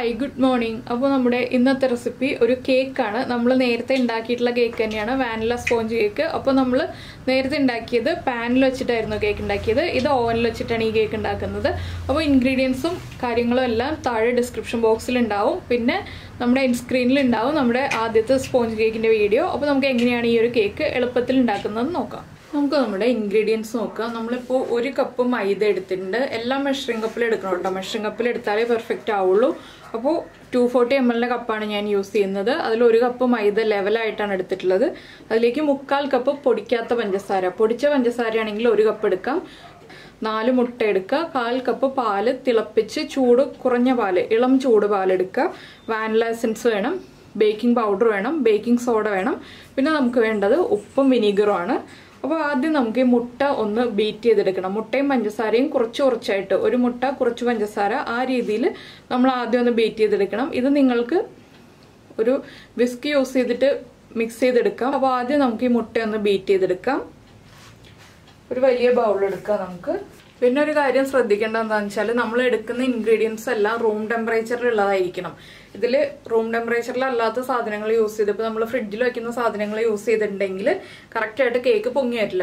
hi good morning അപ്പോൾ നമ്മുടെ ഇന്നത്തെ റെസിപ്പി ഒരു കേക്കാണ് നമ്മൾ നേരത്തെ ഉണ്ടാക്കിയിട്ടുള്ള കേക്ക് തന്നെയാണ് വാനില സ്പോഞ്ച് കേക്ക് അപ്പോൾ നമ്മൾ നേരത്തെ ഉണ്ടാക്കിയത് പാനിൽ വെച്ചിട്ടായിരുന്നു കേക്ക് ഉണ്ടാക്കിയത് ഇത് ഓവനിൽ വെച്ചിട്ടാണ് ഈ കേക്ക് ഉണ്ടാക്കുന്നത് അപ്പോൾ ഇൻഗ്രീഡിയൻസും കാര്യങ്ങളും എല്ലാം താഴെ ഡിസ്ക്രിപ്ഷൻ ബോക്സിൽ ഉണ്ടാവും പിന്നെ നമ്മുടെ എൻ സ്ക്രീനിൽ ഉണ്ടാവും നമ്മുടെ ആദ്യത്തെ സ്പോഞ്ച് കേക്കിൻ്റെ വീഡിയോ അപ്പോൾ നമുക്ക് എങ്ങനെയാണ് ഈ ഒരു കേക്ക് എളുപ്പത്തിൽ ഉണ്ടാക്കുന്നത് നോക്കാം നമുക്ക് നമ്മുടെ ഇൻഗ്രീഡിയൻസ് നോക്കാം നമ്മളിപ്പോൾ ഒരു കപ്പ് മൈദ എടുത്തിട്ടുണ്ട് എല്ലാം മെഷറിംഗ് കപ്പിൽ എടുക്കണം കേട്ടോ മെഷറിംഗ് കപ്പിൽ എടുത്താലേ പെർഫെക്റ്റ് ആവുള്ളൂ അപ്പോൾ ടു ഫോർട്ടി എം എല്ലിൻ്റെ കപ്പാണ് ഞാൻ യൂസ് ചെയ്യുന്നത് അതിൽ ഒരു കപ്പ് മൈദ ലെവലായിട്ടാണ് എടുത്തിട്ടുള്ളത് അതിലേക്ക് മുക്കാൽ കപ്പ് പൊടിക്കാത്ത പഞ്ചസാര പൊടിച്ച പഞ്ചസാരയാണെങ്കിൽ ഒരു കപ്പ് എടുക്കാം നാല് മുട്ട എടുക്കുക കാൽ കപ്പ് പാല് തിളപ്പിച്ച് ചൂട് കുറഞ്ഞ പാല് ഇളം ചൂട് പാലെടുക്കുക വാനില എസൻസ് വേണം ബേക്കിംഗ് പൗഡർ വേണം ബേക്കിംഗ് സോഡ വേണം പിന്നെ നമുക്ക് വേണ്ടത് ഉപ്പും വിനീഗറും ആണ് അപ്പോൾ ആദ്യം നമുക്ക് ഈ മുട്ട ഒന്ന് ബീറ്റ് ചെയ്തെടുക്കണം മുട്ടയും പഞ്ചസാരയും കുറച്ച് കുറച്ചായിട്ട് ഒരു മുട്ട കുറച്ച് പഞ്ചസാര ആ രീതിയിൽ നമ്മൾ ആദ്യം ഒന്ന് ബീറ്റ് ചെയ്തെടുക്കണം ഇത് നിങ്ങൾക്ക് ഒരു വിസ്ക് യൂസ് ചെയ്തിട്ട് മിക്സ് ചെയ്തെടുക്കാം അപ്പോൾ ആദ്യം നമുക്ക് ഈ മുട്ട ഒന്ന് ബീറ്റ് ചെയ്തെടുക്കാം ഒരു വലിയ ബൗൾ എടുക്കാം നമുക്ക് പിന്നെ ഒരു കാര്യം ശ്രദ്ധിക്കേണ്ടത് എന്താണെന്ന് വെച്ചാൽ നമ്മൾ എടുക്കുന്ന ഇൻഗ്രീഡിയൻസ് എല്ലാം റൂം ടെമ്പറേച്ചറിൽ ഉള്ളതായിരിക്കണം ഇതിൽ റൂം ടെമ്പറേച്ചറിൽ അല്ലാത്ത സാധനങ്ങൾ യൂസ് ചെയ്ത് ഇപ്പോൾ നമ്മൾ ഫ്രിഡ്ജിൽ വെക്കുന്ന സാധനങ്ങൾ യൂസ് ചെയ്തിട്ടുണ്ടെങ്കിൽ കറക്റ്റായിട്ട് കേക്ക് പൊങ്ങി വരില്ല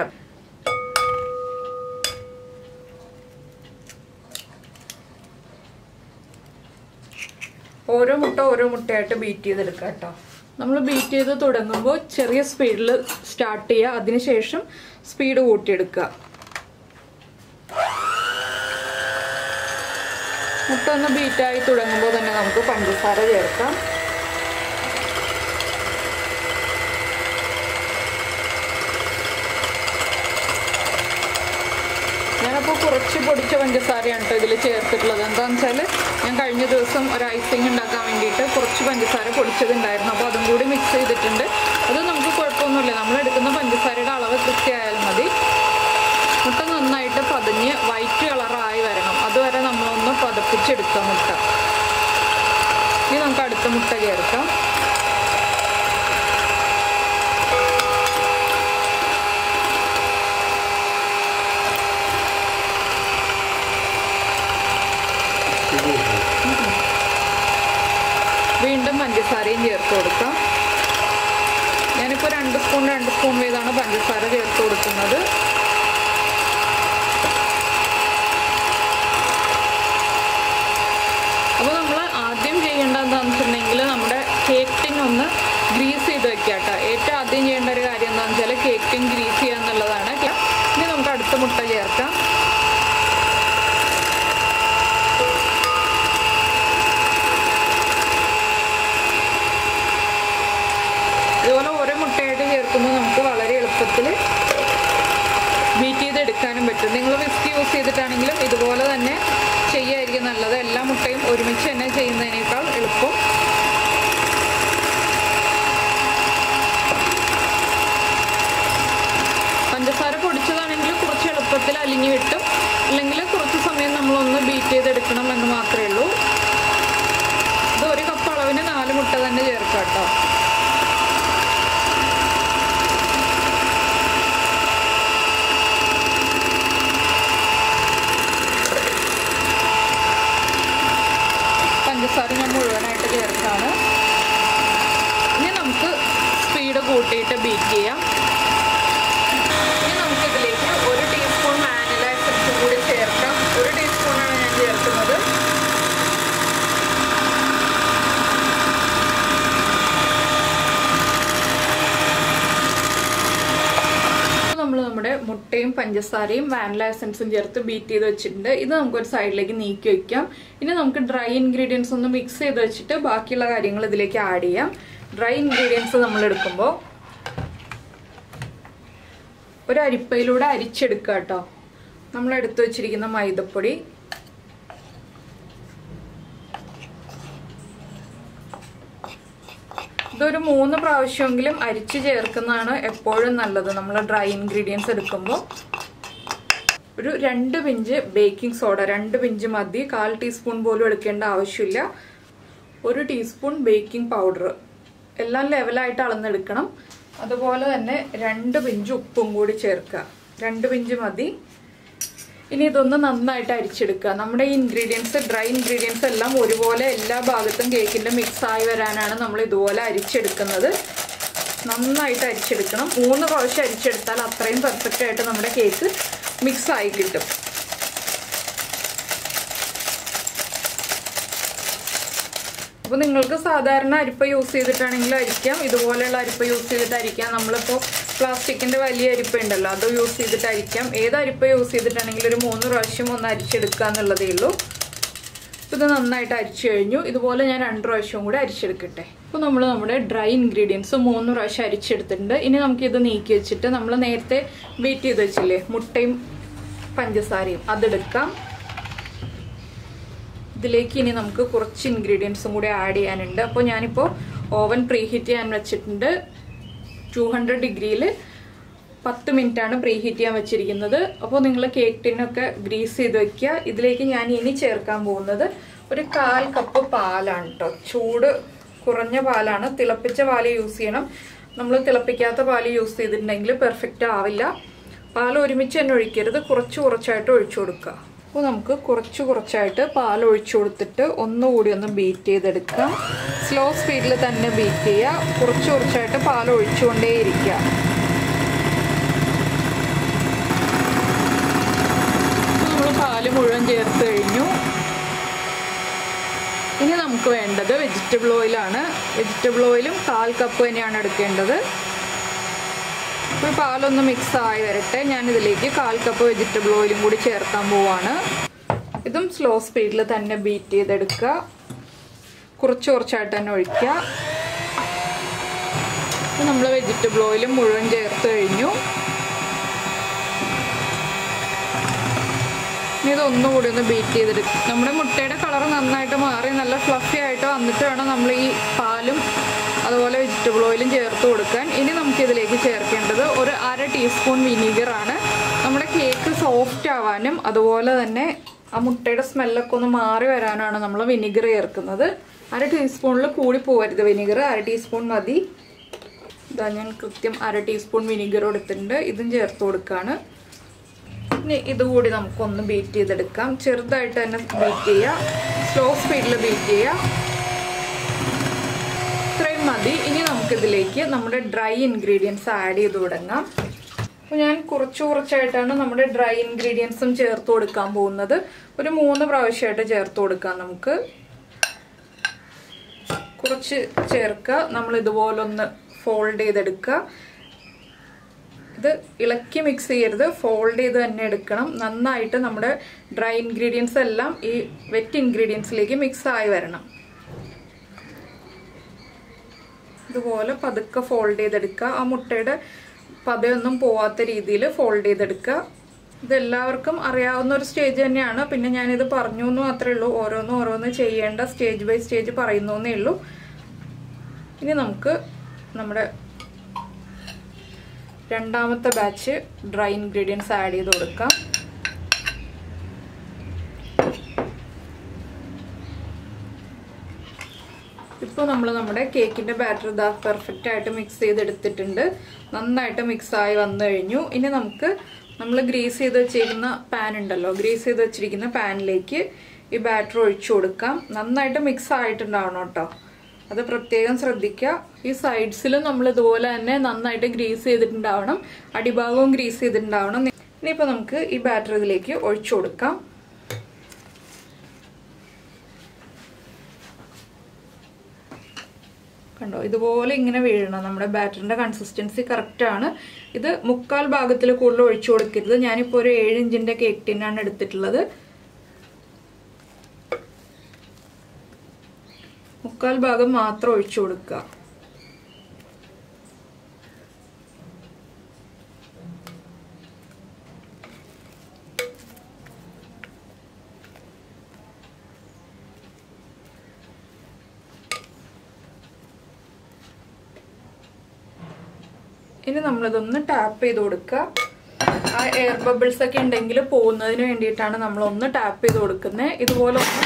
ഓരോ മുട്ട ഓരോ മുട്ടയായിട്ട് ബീറ്റ് ചെയ്തെടുക്കുക കേട്ടോ നമ്മൾ ബീറ്റ് ചെയ്ത് തുടങ്ങുമ്പോൾ ചെറിയ സ്പീഡിൽ സ്റ്റാർട്ട് ചെയ്യുക അതിനുശേഷം സ്പീഡ് കൂട്ടിയെടുക്കുക മുട്ട ഒന്ന് ബീറ്റായി തുടങ്ങുമ്പോൾ തന്നെ നമുക്ക് പഞ്ചസാര ചേർക്കാം ഞാനപ്പോൾ കുറച്ച് പൊടിച്ച പഞ്ചസാരയാണ് കേട്ടോ ഇതിൽ ചേർത്തിട്ടുള്ളത് എന്താണെന്ന് വെച്ചാൽ ഞാൻ കഴിഞ്ഞ ദിവസം ഒരു ഐസിങ് ഉണ്ടാക്കാൻ വേണ്ടിയിട്ട് കുറച്ച് പഞ്ചസാര പൊടിച്ചതുണ്ടായിരുന്നു അപ്പോൾ അതും കൂടി മിക്സ് ചെയ്തിട്ടുണ്ട് അത് നമുക്ക് കുഴപ്പമൊന്നുമില്ല നമ്മൾ എടുക്കുന്ന പഞ്ചസാരയുടെ അളവ് കൃത്യമായാൽ മതി മുട്ട നന്നായിട്ട് പതിഞ്ഞ് വൈറ്റ് കളറായി വരണം അതുവരെ നമ്മളൊന്ന് പതപ്പിച്ചെടുക്കാം മുട്ട ഇനി നമുക്ക് അടുത്ത മുട്ട ചേർക്കാം വീണ്ടും പഞ്ചസാരയും ചേർത്ത് കൊടുക്കാം ഞാനിപ്പോൾ രണ്ട് സ്പൂൺ രണ്ട് സ്പൂൺ വീതമാണ് പഞ്ചസാര ചേർത്ത് കൊടുക്കുന്നത് അപ്പോൾ നമ്മൾ ആദ്യം ചെയ്യേണ്ടത് എന്താണെന്ന് വെച്ചിട്ടുണ്ടെങ്കിൽ നമ്മുടെ കേക്ക് ടിൻ ഒന്ന് ഗ്രീസ് ചെയ്ത് വെക്കുക കേട്ടോ ഏറ്റവും ആദ്യം ചെയ്യേണ്ട ഒരു കാര്യം എന്താണെന്ന് വെച്ചാൽ കേക്ക് ടിൻ ഗ്രീസ് ചെയ്യുക എന്നുള്ളതാണ് ഇനി നമുക്ക് അടുത്ത മുട്ട ചേർക്കാം ഇതുപോലെ ഓരോ മുട്ടയായിട്ട് ചേർക്കുമ്പോൾ നമുക്ക് വളരെ എളുപ്പത്തിൽ ബീറ്റ് ചെയ്തെടുക്കാനും പറ്റും നിങ്ങൾ വിസ്ക് യൂസ് ചെയ്തിട്ടാണെങ്കിലും ഇതുപോലെ തന്നെ ചെയ്യുമായിരിക്കും നല്ലത് എല്ലാ മുട്ടയും ഒരുമിച്ച് തന്നെ ചെയ്യുന്നതിനേക്കാൾ എളുപ്പം പഞ്ചസാര പൊടിച്ചതാണെങ്കിൽ കുറച്ച് എളുപ്പത്തിൽ അലിഞ്ഞു കിട്ടും അല്ലെങ്കിൽ കുറച്ച് സമയം നമ്മളൊന്ന് ബീറ്റ് ചെയ്തെടുക്കണം എന്ന് മാത്രമേ ഉള്ളൂ ഇത് ഒരു കപ്പ് അളവിന് നാല് മുട്ട തന്നെ ചേർക്കാം കേട്ടോ പഞ്ചസാര ഞാൻ മുഴുവനായിട്ട് ചേർത്താണ് ഇനി നമുക്ക് സ്പീഡ് കൂട്ടിയിട്ട് ബീറ്റ് ചെയ്യാം ഇനി നമുക്കിതിലേക്ക് ഒരു ടീസ്പൂൺ വാനില എസൻസ് കൂടി ചേർക്കാം ഒരു ടീസ്പൂണാണ് ഞാൻ ചേർക്കുന്നത് നമ്മൾ നമ്മുടെ മുട്ടയും പഞ്ചസാരയും വാനില എസൻസും ചേർത്ത് ബീറ്റ് ചെയ്ത് വെച്ചിട്ടുണ്ട് ഇത് നമുക്കൊരു സൈഡിലേക്ക് നീക്കി വെക്കാം ഇനി നമുക്ക് ഡ്രൈ ഇൻഗ്രീഡിയൻസ് ഒന്ന് മിക്സ് ചെയ്ത് വെച്ചിട്ട് ബാക്കിയുള്ള കാര്യങ്ങൾ ഇതിലേക്ക് ആഡ് ചെയ്യാം ഡ്രൈ ഇൻഗ്രീഡിയൻസ് നമ്മൾ എടുക്കുമ്പോൾ ഒരു അരിപ്പയിലൂടെ അരിച്ചെടുക്കുക കേട്ടോ നമ്മൾ എടുത്തു വെച്ചിരിക്കുന്ന മൈദപ്പൊടി ഇതൊരു മൂന്ന് പ്രാവശ്യമെങ്കിലും അരിച്ച് ചേർക്കുന്നതാണ് എപ്പോഴും നല്ലത് നമ്മൾ ഡ്രൈ ഇൻഗ്രീഡിയൻസ് എടുക്കുമ്പോൾ ഒരു രണ്ട് പിഞ്ച് ബേക്കിംഗ് സോഡ രണ്ട് പിഞ്ച് മതി കാൽ ടീസ്പൂൺ പോലും എടുക്കേണ്ട ആവശ്യമില്ല ഒരു ടീസ്പൂൺ ബേക്കിംഗ് പൗഡർ എല്ലാം ലെവലായിട്ട് അളന്നെടുക്കണം അതുപോലെ തന്നെ രണ്ട് പിഞ്ച് ഉപ്പും കൂടി ചേർക്കുക രണ്ട് പിഞ്ച് മതി ഇനി ഇതൊന്ന് നന്നായിട്ട് അരിച്ചെടുക്കുക നമ്മുടെ ഈ ഇൻഗ്രീഡിയൻസ് ഡ്രൈ ഇൻഗ്രീഡിയൻസ് എല്ലാം ഒരുപോലെ എല്ലാ ഭാഗത്തും കേക്കിൻ്റെ മിക്സ് ആയി വരാനാണ് നമ്മൾ ഇതുപോലെ അരിച്ചെടുക്കുന്നത് നന്നായിട്ട് അരിച്ചെടുക്കണം മൂന്ന് പ്രാവശ്യം അരിച്ചെടുത്താൽ അത്രയും പെർഫെക്റ്റ് ആയിട്ട് നമ്മുടെ കേക്ക് മിക്സ് ആയി കിട്ടും അപ്പോൾ നിങ്ങൾക്ക് സാധാരണ അരിപ്പ യൂസ് ചെയ്തിട്ടാണെങ്കിൽ അരിക്കാം ഇതുപോലെയുള്ള അരിപ്പ യൂസ് ചെയ്തിട്ട് അരിക്കാം നമ്മളിപ്പോൾ പ്ലാസ്റ്റിക്കിൻ്റെ വലിയ അരിപ്പ ഉണ്ടല്ലോ അത് യൂസ് ചെയ്തിട്ട് അരിക്കാം ഏത് അരിപ്പ യൂസ് ചെയ്തിട്ടാണെങ്കിൽ ഒരു മൂന്ന് പ്രാവശ്യം ഒന്ന് അരിച്ചെടുക്കുക എന്നുള്ളതേ ഉള്ളൂ ഇത് നന്നായിട്ട് അരിച്ചു കഴിഞ്ഞു ഇതുപോലെ ഞാൻ രണ്ട് പ്രാവശ്യവും കൂടി അരിച്ചെടുക്കട്ടെ അപ്പോൾ നമ്മൾ നമ്മുടെ ഡ്രൈ ഇൻഗ്രീഡിയൻസ് മൂന്ന് പ്രാവശ്യം അരിച്ചെടുത്തിട്ടുണ്ട് ഇനി നമുക്കിത് നീക്കി വെച്ചിട്ട് നമ്മൾ നേരത്തെ ബീറ്റ് ചെയ്ത് വെച്ചില്ലേ മുട്ടയും പഞ്ചസാരയും അതെടുക്കാം ഇതിലേക്ക് ഇനി നമുക്ക് കുറച്ച് ഇൻഗ്രീഡിയൻസും കൂടി ആഡ് ചെയ്യാനുണ്ട് അപ്പോൾ ഞാനിപ്പോൾ ഓവൻ പ്രീ ഹീറ്റ് ചെയ്യാൻ വെച്ചിട്ടുണ്ട് ടു ഹൺഡ്രഡ് ഡിഗ്രിയിൽ പത്ത് മിനിറ്റാണ് പ്രീ ഹീറ്റ് ചെയ്യാൻ വെച്ചിരിക്കുന്നത് അപ്പോൾ നിങ്ങൾ കേക്ക് ടിന്നൊക്കെ ഗ്രീസ് ചെയ്ത് വെക്കുക ഇതിലേക്ക് ഞാൻ ഇനി ചേർക്കാൻ പോകുന്നത് ഒരു കാൽ കപ്പ് പാലാണ് കേട്ടോ ചൂട് കുറഞ്ഞ പാലാണ് തിളപ്പിച്ച പാല് യൂസ് ചെയ്യണം നമ്മൾ തിളപ്പിക്കാത്ത പാല് യൂസ് ചെയ്തിട്ടുണ്ടെങ്കിൽ പെർഫെക്റ്റ് ആവില്ല പാൽ ഒരുമിച്ച് തന്നെ ഒഴിക്കരുത് കുറച്ച് കുറച്ചായിട്ട് ഒഴിച്ചു കൊടുക്കുക അപ്പോൾ നമുക്ക് കുറച്ച് കുറച്ചായിട്ട് പാൽ ഒഴിച്ചു കൊടുത്തിട്ട് ഒന്നുകൂടി ഒന്ന് ബീറ്റ് ചെയ്തെടുക്കാം സ്ലോ സ്പീഡിൽ തന്നെ ബീറ്റ് ചെയ്യുക കുറച്ച് കുറച്ചായിട്ട് പാൽ ഒഴിച്ചുകൊണ്ടേയിരിക്കുക നമ്മൾ പാല് മുഴുവൻ ചേർത്ത് കഴിഞ്ഞു ഇനി നമുക്ക് വേണ്ടത് വെജിറ്റബിൾ ഓയിലാണ് വെജിറ്റബിൾ ഓയിലും കാൽ കപ്പ് തന്നെയാണ് എടുക്കേണ്ടത് ഇപ്പോൾ പാലൊന്ന് മിക്സ് ആയി വരട്ടെ ഞാൻ ഇതിലേക്ക് കാൽ കപ്പ് വെജിറ്റബിൾ ഓയിലും കൂടി ചേർക്കാൻ പോവാണ് ഇതും സ്ലോ സ്പീഡിൽ തന്നെ ബീറ്റ് ചെയ്തെടുക്കുക കുറച്ച് കുറച്ചായിട്ട് തന്നെ ഒഴിക്കുക നമ്മൾ വെജിറ്റബിൾ ഓയിലും മുഴുവൻ ചേർത്ത് കഴിഞ്ഞു ഇനി ഇതൊന്നുകൂടി ഒന്ന് ബീറ്റ് ചെയ്തെടുക്കും നമ്മുടെ മുട്ടയുടെ കളർ നന്നായിട്ട് മാറി നല്ല ഫ്ലഫി ആയിട്ട് വന്നിട്ട് വേണം നമ്മൾ ഈ പാലും അതുപോലെ വെജിറ്റബിൾ ഓയിലും ചേർത്ത് കൊടുക്കാൻ ഇനി നമുക്ക് ഇതിലേക്ക് ചേർക്കേണ്ടത് ഒരു അര ടീസ്പൂൺ വിനീഗർ ആണ് നമ്മുടെ കേക്ക് സോഫ്റ്റ് ആവാനും അതുപോലെ തന്നെ ആ മുട്ടയുടെ സ്മെല്ലൊക്കെ ഒന്ന് മാറി വരാനാണ് നമ്മൾ വിനീഗർ ചേർക്കുന്നത് അര ടീസ്പൂണിൽ കൂടി പോകരുത് വിനീഗർ അര ടീസ്പൂൺ മതി ഇതാ ഞാൻ കൃത്യം അര ടീസ്പൂൺ വിനീഗർ എടുത്തിട്ടുണ്ട് ഇതും ചേർത്ത് കൊടുക്കുകയാണ് ഇനി ഇതുകൂടി നമുക്കൊന്ന് ബീറ്റ് ചെയ്തെടുക്കാം ചെറുതായിട്ട് തന്നെ ബീറ്റ് ചെയ്യുക സ്ലോ സ്പീഡിൽ ബീറ്റ് ചെയ്യുക ഇത്രയും മതി ഇനി നമുക്കിതിലേക്ക് നമ്മുടെ ഡ്രൈ ഇൻഗ്രീഡിയൻസ് ആഡ് ചെയ്ത് തുടങ്ങാം അപ്പോൾ ഞാൻ കുറച്ച് കുറച്ചായിട്ടാണ് നമ്മുടെ ഡ്രൈ ഇൻഗ്രീഡിയൻസും ചേർത്ത് കൊടുക്കാൻ പോകുന്നത് ഒരു മൂന്ന് പ്രാവശ്യമായിട്ട് ചേർത്ത് കൊടുക്കാം നമുക്ക് കുറച്ച് ചേർക്കുക നമ്മൾ ഇതുപോലെ ഒന്ന് ഫോൾഡ് ചെയ്തെടുക്കുക ഇത് ഇളക്കി മിക്സ് ചെയ്യരുത് ഫോൾഡ് ചെയ്ത് തന്നെ എടുക്കണം നന്നായിട്ട് നമ്മുടെ ഡ്രൈ ഇൻഗ്രീഡിയൻസ് എല്ലാം ഈ വെറ്റ് ഇൻഗ്രീഡിയൻസിലേക്ക് മിക്സ് ആയി വരണം ഇതുപോലെ പതുക്കെ ഫോൾഡ് ചെയ്തെടുക്കുക ആ മുട്ടയുടെ പതയൊന്നും പോവാത്ത രീതിയിൽ ഫോൾഡ് ചെയ്തെടുക്കുക ഇതെല്ലാവർക്കും അറിയാവുന്ന ഒരു സ്റ്റേജ് തന്നെയാണ് പിന്നെ ഞാനിത് പറഞ്ഞു എന്ന് മാത്രമേ ഉള്ളൂ ഓരോന്നും ഓരോന്ന് ചെയ്യേണ്ട സ്റ്റേജ് ബൈ സ്റ്റേജ് പറയുന്നു എന്നേ ഉള്ളൂ ഇനി നമുക്ക് നമ്മുടെ രണ്ടാമത്തെ ബാച്ച് ഡ്രൈ ഇൻഗ്രീഡിയൻസ് ആഡ് ചെയ്ത് കൊടുക്കാം ഇപ്പോൾ നമ്മൾ നമ്മുടെ കേക്കിൻ്റെ ബാറ്റർ ഇതാ പെർഫെക്റ്റ് ആയിട്ട് മിക്സ് ചെയ്തെടുത്തിട്ടുണ്ട് നന്നായിട്ട് മിക്സ് ആയി വന്നു കഴിഞ്ഞു ഇനി നമുക്ക് നമ്മൾ ഗ്രീസ് ചെയ്ത് വെച്ചിരിക്കുന്ന പാൻ ഉണ്ടല്ലോ ഗ്രീസ് ചെയ്ത് വെച്ചിരിക്കുന്ന പാനിലേക്ക് ഈ ബാറ്റർ ഒഴിച്ചു കൊടുക്കാം നന്നായിട്ട് മിക്സ് ആയിട്ടുണ്ടാവണം കേട്ടോ അത് പ്രത്യേകം ശ്രദ്ധിക്കുക ഈ സൈഡ്സിലും നമ്മൾ ഇതുപോലെ തന്നെ നന്നായിട്ട് ഗ്രീസ് ചെയ്തിട്ടുണ്ടാവണം അടിഭാഗവും ഗ്രീസ് ചെയ്തിട്ടുണ്ടാവണം ഇനിയിപ്പോൾ നമുക്ക് ഈ ബാറ്റർ ഇതിലേക്ക് ഒഴിച്ചു കൊടുക്കാം കണ്ടോ ഇതുപോലെ ഇങ്ങനെ വീഴണം നമ്മുടെ ബാറ്ററിന്റെ കൺസിസ്റ്റൻസി കറക്റ്റ് ആണ് ഇത് മുക്കാൽ ഭാഗത്തിൽ കൂടുതൽ ഒഴിച്ചു കൊടുക്കരുത് ഞാനിപ്പോൾ ഒരു ഏഴ് ഇഞ്ചിന്റെ കേക്ക് ടിന്നാണ് എടുത്തിട്ടുള്ളത് മുക്കാൽ ഭാഗം മാത്രം ഒഴിച്ചു കൊടുക്കുക ഇനി നമ്മളിതൊന്ന് ടാപ്പ് ചെയ്ത് കൊടുക്കുക ആ എയർ ബബിൾസ് ഒക്കെ ഉണ്ടെങ്കിൽ പോകുന്നതിന് വേണ്ടിയിട്ടാണ് നമ്മൾ ഒന്ന് ടാപ്പ് ചെയ്ത് കൊടുക്കുന്നത് ഇതുപോലെ ഒന്ന്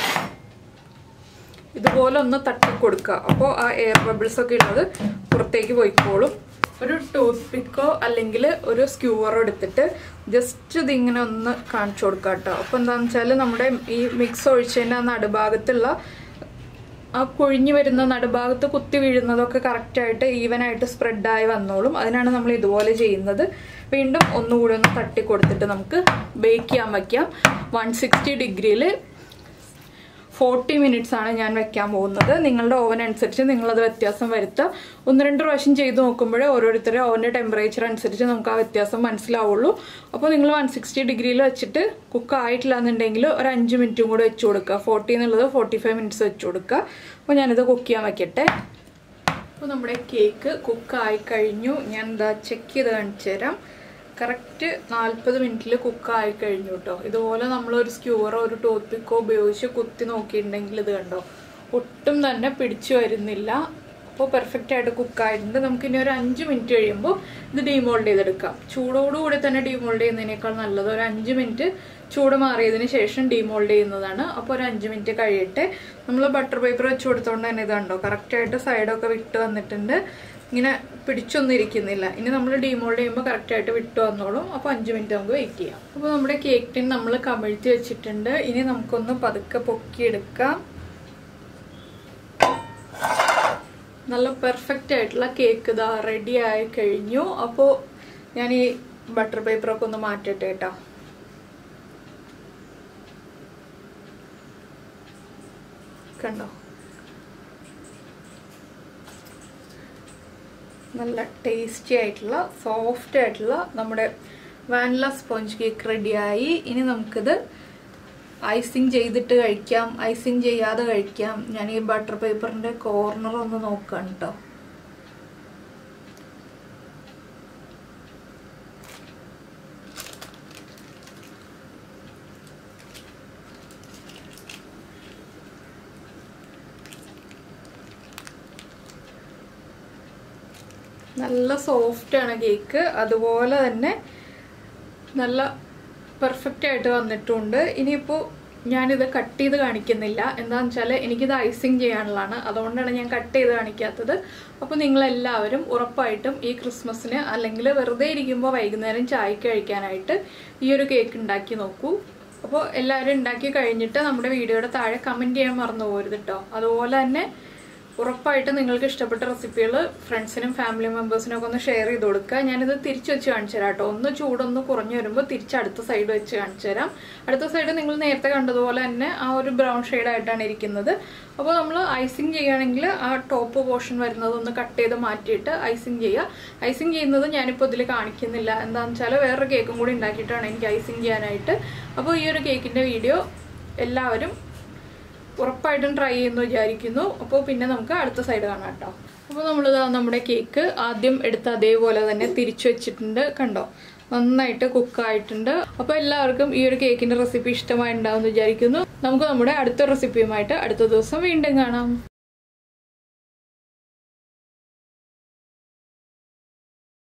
ഇതുപോലെ ഒന്ന് തട്ടി കൊടുക്കുക അപ്പോൾ ആ എയർ ബബിൾസ് ഒക്കെ ഉള്ളത് പുറത്തേക്ക് പോയിക്കോളും ഒരു ടൂത്ത് പിക്കോ അല്ലെങ്കിൽ ഒരു സ്ക്യൂവറോ എടുത്തിട്ട് ജസ്റ്റ് ഇതിങ്ങനെ ഒന്ന് കാണിച്ചു കൊടുക്കാം കേട്ടോ അപ്പോൾ എന്താണെന്ന് വെച്ചാൽ നമ്മുടെ ഈ മിക്സ് ഒഴിച്ചതിൻ്റെ ആ നടുഭാഗത്തുള്ള ആ കൊഴിഞ്ഞു വരുന്ന നടുഭാഗത്ത് കുത്തി വീഴുന്നതൊക്കെ കറക്റ്റായിട്ട് ഈവനായിട്ട് സ്പ്രെഡായി വന്നോളും അതിനാണ് നമ്മൾ ഇതുപോലെ ചെയ്യുന്നത് വീണ്ടും ഒന്നുകൂടി ഒന്ന് തട്ടി കൊടുത്തിട്ട് നമുക്ക് ബേക്ക് ചെയ്യാൻ വയ്ക്കാം വൺ സിക്സ്റ്റി ഡിഗ്രിയിൽ ഫോർട്ടി മിനിറ്റ്സ് ആണ് ഞാൻ വെക്കാൻ പോകുന്നത് നിങ്ങളുടെ ഓവൻ അനുസരിച്ച് നിങ്ങളത് വ്യത്യാസം വരുത്തുക ഒന്ന് രണ്ട് പ്രാവശ്യം ചെയ്ത് നോക്കുമ്പോഴേ ഓരോരുത്തരുടെ ഓവൻ്റെ ടെമ്പറേച്ചർ അനുസരിച്ച് നമുക്ക് ആ വ്യത്യാസം മനസ്സിലാവുള്ളൂ അപ്പോൾ നിങ്ങൾ വൺ സിക്സ്റ്റി ഡിഗ്രിയിൽ വെച്ചിട്ട് കുക്ക് ആയിട്ടില്ല എന്നുണ്ടെങ്കിൽ ഒരു അഞ്ച് മിനിറ്റും കൂടെ വെച്ച് കൊടുക്കുക ഫോർട്ടി എന്നുള്ളത് ഫോർട്ടി ഫൈവ് മിനിറ്റ്സ് വെച്ച് കൊടുക്കുക അപ്പോൾ ഞാനിത് കുക്ക് ചെയ്യാൻ വയ്ക്കട്ടെ അപ്പോൾ നമ്മുടെ കേക്ക് കുക്കായി കഴിഞ്ഞു ഞാൻ എന്താ ചെക്ക് ചെയ്ത് കാണിച്ചു തരാം കറക്റ്റ് നാൽപ്പത് മിനിറ്റിൽ കുക്കായി കഴിഞ്ഞു കേട്ടോ ഇതുപോലെ നമ്മൾ ഒരു സ്ക്യൂറോ ഒരു ടൂത്ത് പിക്കോ ഉപയോഗിച്ച് കുത്തി നോക്കിയിട്ടുണ്ടെങ്കിൽ ഇത് കണ്ടോ ഒട്ടും തന്നെ പിടിച്ചു വരുന്നില്ല അപ്പോൾ പെർഫെക്റ്റ് ആയിട്ട് കുക്കായിട്ടുണ്ട് നമുക്ക് ഇനി ഒരു അഞ്ച് മിനിറ്റ് കഴിയുമ്പോൾ ഇത് ഡീമോൾഡ് ചെയ്തെടുക്കാം ചൂടോടുകൂടി തന്നെ ഡീമോൾഡ് ചെയ്യുന്നതിനേക്കാൾ നല്ലത് ഒരു അഞ്ച് മിനിറ്റ് ചൂട് മാറിയതിന് ശേഷം ഡീമോൾഡ് ചെയ്യുന്നതാണ് അപ്പോൾ ഒരു അഞ്ച് മിനിറ്റ് കഴിയട്ടെ നമ്മൾ ബട്ടർ പേപ്പർ വെച്ച് കൊടുത്തോണ്ട് തന്നെ ഇതുണ്ടോ കറക്റ്റായിട്ട് സൈഡൊക്കെ വിട്ട് വന്നിട്ടുണ്ട് ഇങ്ങനെ പിടിച്ചൊന്നും ഇരിക്കുന്നില്ല ഇനി നമ്മൾ ഡീമോൾഡ് ചെയ്യുമ്പോൾ കറക്റ്റായിട്ട് വിട്ട് വന്നോളും അപ്പോൾ അഞ്ച് മിനിറ്റ് നമുക്ക് വെയിറ്റ് ചെയ്യാം അപ്പോൾ നമ്മുടെ കേക്ക് ടിൻ നമ്മൾ കമിഴ്ത്തി വെച്ചിട്ടുണ്ട് ഇനി നമുക്കൊന്ന് പതുക്കെ പൊക്കിയെടുക്കാം നല്ല പെർഫെക്റ്റ് ആയിട്ടുള്ള കേക്ക് ഇതാ റെഡി ആയി കഴിഞ്ഞു അപ്പോൾ ഞാൻ ഈ ബട്ടർ പേപ്പറൊക്കെ ഒന്ന് മാറ്റട്ടെ കേട്ടോ കണ്ടോ നല്ല ടേസ്റ്റി ആയിട്ടുള്ള സോഫ്റ്റ് ആയിട്ടുള്ള നമ്മുടെ വാനില സ്പോഞ്ച് കേക്ക് റെഡിയായി ഇനി നമുക്കിത് ഐസിങ് ചെയ്തിട്ട് കഴിക്കാം ഐസിങ് ചെയ്യാതെ കഴിക്കാം ഞാൻ ഈ ബട്ടർ പേപ്പറിന്റെ കോർണർ ഒന്ന് നോക്കാം കേട്ടോ നല്ല സോഫ്റ്റ് ആണ് കേക്ക് അതുപോലെ തന്നെ നല്ല പെർഫെക്റ്റ് ആയിട്ട് വന്നിട്ടുണ്ട് ഇനിയിപ്പോൾ ഞാനിത് കട്ട് ചെയ്ത് കാണിക്കുന്നില്ല എന്താണെന്ന് വെച്ചാൽ എനിക്കിത് ഐസിങ് ചെയ്യാനുള്ളതാണ് അതുകൊണ്ടാണ് ഞാൻ കട്ട് ചെയ്ത് കാണിക്കാത്തത് അപ്പോൾ നിങ്ങളെല്ലാവരും ഉറപ്പായിട്ടും ഈ ക്രിസ്മസിന് അല്ലെങ്കിൽ വെറുതെ ഇരിക്കുമ്പോൾ വൈകുന്നേരം ചായക്ക് കഴിക്കാനായിട്ട് ഈ ഒരു കേക്ക് ഉണ്ടാക്കി നോക്കൂ അപ്പോൾ എല്ലാവരും ഉണ്ടാക്കി കഴിഞ്ഞിട്ട് നമ്മുടെ വീഡിയോയുടെ താഴെ കമൻറ്റ് ചെയ്യാൻ മറന്നു പോകരുത് കേട്ടോ അതുപോലെ തന്നെ ഉറപ്പായിട്ട് നിങ്ങൾക്ക് ഇഷ്ടപ്പെട്ട റെസിപ്പികൾ ഫ്രണ്ട്സിനും ഫാമിലി മെമ്പേഴ്സിനും ഒക്കെ ഒന്ന് ഷെയർ ചെയ്ത് കൊടുക്കുക ഞാനിത് തിരിച്ച് വെച്ച് കാണിച്ചു തരാം കേട്ടോ ഒന്ന് ചൂടൊന്ന് കുറഞ്ഞു വരുമ്പോൾ തിരിച്ച് അടുത്ത സൈഡ് വെച്ച് കാണിച്ചു തരാം അടുത്ത സൈഡ് നിങ്ങൾ നേരത്തെ കണ്ടതുപോലെ തന്നെ ആ ഒരു ബ്രൗൺ ആയിട്ടാണ് ഇരിക്കുന്നത് അപ്പോൾ നമ്മൾ ഐസിങ് ചെയ്യുകയാണെങ്കിൽ ആ ടോപ്പ് പോർഷൻ വരുന്നത് ഒന്ന് കട്ട് ചെയ്ത് മാറ്റിയിട്ട് ഐസിങ് ചെയ്യുക ഐസിങ് ചെയ്യുന്നത് ഞാനിപ്പോൾ ഇതിൽ കാണിക്കുന്നില്ല എന്താണെന്ന് വെച്ചാൽ വേറൊരു കേക്കും കൂടി ഉണ്ടാക്കിയിട്ടാണ് എനിക്ക് ഐസിങ് ചെയ്യാനായിട്ട് അപ്പോൾ ഈ ഒരു കേക്കിൻ്റെ വീഡിയോ എല്ലാവരും ഉറപ്പായിട്ടും ട്രൈ ചെയ്യുന്നു വിചാരിക്കുന്നു അപ്പോൾ പിന്നെ നമുക്ക് അടുത്ത സൈഡ് കാണാം കേട്ടോ അപ്പോൾ നമ്മളിതാ നമ്മുടെ കേക്ക് ആദ്യം എടുത്ത അതേപോലെ തന്നെ തിരിച്ചു വെച്ചിട്ടുണ്ട് കണ്ടോ നന്നായിട്ട് കുക്കായിട്ടുണ്ട് അപ്പോൾ എല്ലാവർക്കും ഈ ഒരു കേക്കിന്റെ റെസിപ്പി ഇഷ്ടമായി ഉണ്ടാവും വിചാരിക്കുന്നു നമുക്ക് നമ്മുടെ അടുത്ത റെസിപ്പിയുമായിട്ട് അടുത്ത ദിവസം വീണ്ടും കാണാം